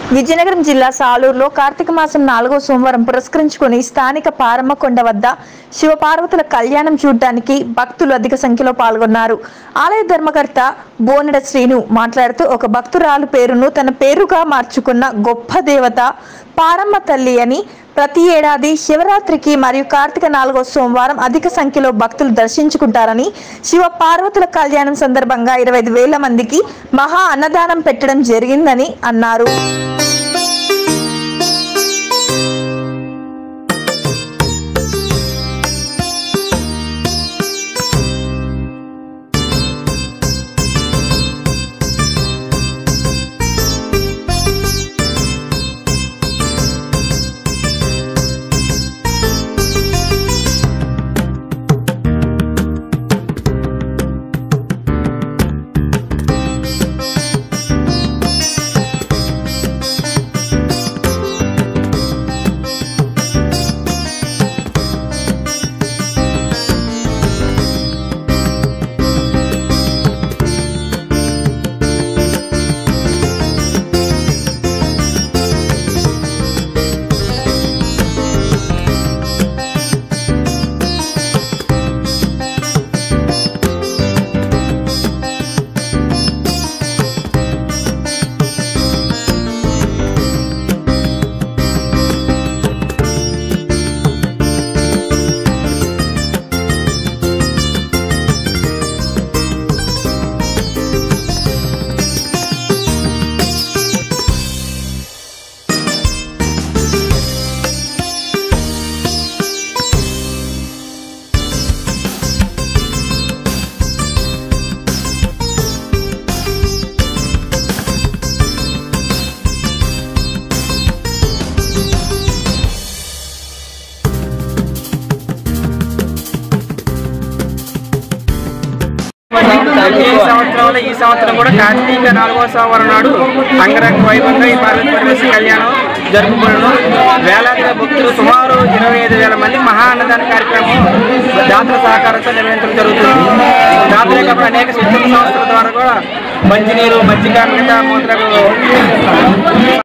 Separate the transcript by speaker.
Speaker 1: విజయనగరం జిల్లా సాలూరులో కార్తీక మాసం నాలుగో సోమవారం పురస్కరించుకొని స్థానిక పారమ్మకొండ వద్ద శివపార్వతుల కళ్యాణం చూడటానికి భక్తులు అధిక సంఖ్యలో పాల్గొన్నారు ఆలయ ధర్మకర్త బోనెడ శ్రీను మాట్లాడుతూ ఒక భక్తురాలు పేరును తన పేరుగా మార్చుకున్న గొప్ప దేవత పారమ్మ తల్లి అని ప్రతి ఏడాది శివరాత్రికి మరియు కార్తీక నాలుగో సోమవారం అధిక సంఖ్యలో భక్తులు దర్శించుకుంటారని శివ పార్వతుల కళ్యాణం సందర్భంగా ఇరవై ఐదు వేల మందికి మహా అన్నదానం పెట్టడం జరిగిందని అన్నారు
Speaker 2: ఈ సంవత్సరంలో ఈ సంవత్సరం కూడా కార్తీక నాలుగవ సోమవారం నాడు అంగరంగ వైభవంగా ఈ పార్వతి పరమేశ్వర కళ్యాణం జరుపుకోవడం వేలాది భక్తులు సుమారు ఇరవై ఐదు వేల మంది మహా అన్నదాన కార్యక్రమం జాతర సహకారంతో నిర్వహించడం జరుగుతుంది జాతర కాకుండా అనేక స్వచ్ఛంద సంస్థల ద్వారా కూడా మంచినీరు మజ్జిగ మిగతా మూత్రాలు